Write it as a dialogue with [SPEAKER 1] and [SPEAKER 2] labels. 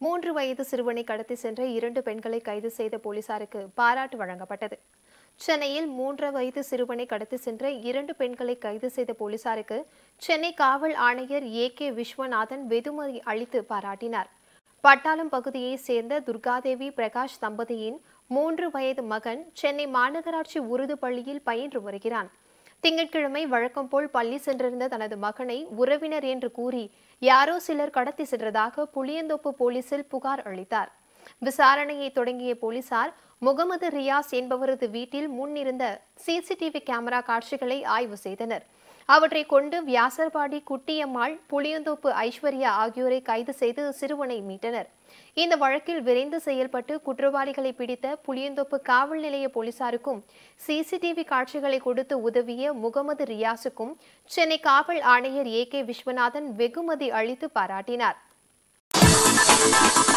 [SPEAKER 1] மூன்று வயது சிறுவனை கடத்தி சென்ற இரண்டு பெண்களை கைது செய்த போலீசாருக்கு பாராட்டு வழங்கப்பட்டது சென்னையில் மூன்று வயது சிறுவனை கடத்தி சென்ற இரண்டு பெண்களை கைது செய்த போலீசாருக்கு சென்னை காவல் ஆணையர் ஏ கே விஸ்வநாதன் வெகுமதி அளித்து பாராட்டினார் பட்டாளம் பகுதியைச் சேர்ந்த துர்காதேவி பிரகாஷ் தம்பதியின் மூன்று வயது மகன் சென்னை மாநகராட்சி உருது பள்ளியில் பயின்று வருகிறான் திங்கட்கிழமை வழக்கம் போல் பள்ளி சென்றிருந்த தனது மகனை உறவினர் என்று கூறி யாரோ சிலர் கடத்தி சென்றதாக புளியந்தோப்பு போலீசில் புகார் அளித்தார் விசாரணையை தொடங்கிய போலீசார் முகமது ரியாஸ் என்பவரது வீட்டில் முன்னிருந்த சிசிடிவி கேமரா காட்சிகளை ஆய்வு செய்தனர் அவற்றை கொண்டு வியாசர்பாடி குட்டியம்மாள் புளியந்தோப்பு ஐஸ்வர்யா ஆகியோரை கைது செய்து சிறுவனை மீட்டனர் இந்த வழக்கில் விரைந்து செயல்பட்டு குற்றவாளிகளை பிடித்த புளியந்தோப்பு காவல் நிலைய போலீசாருக்கும் சிசிடிவி காட்சிகளை கொடுத்து உதவிய முகமது ரியாஸுக்கும் சென்னை காவல் ஆணையர் ஏ கே விஸ்வநாதன் வெகுமதி அளித்து பாராட்டினார்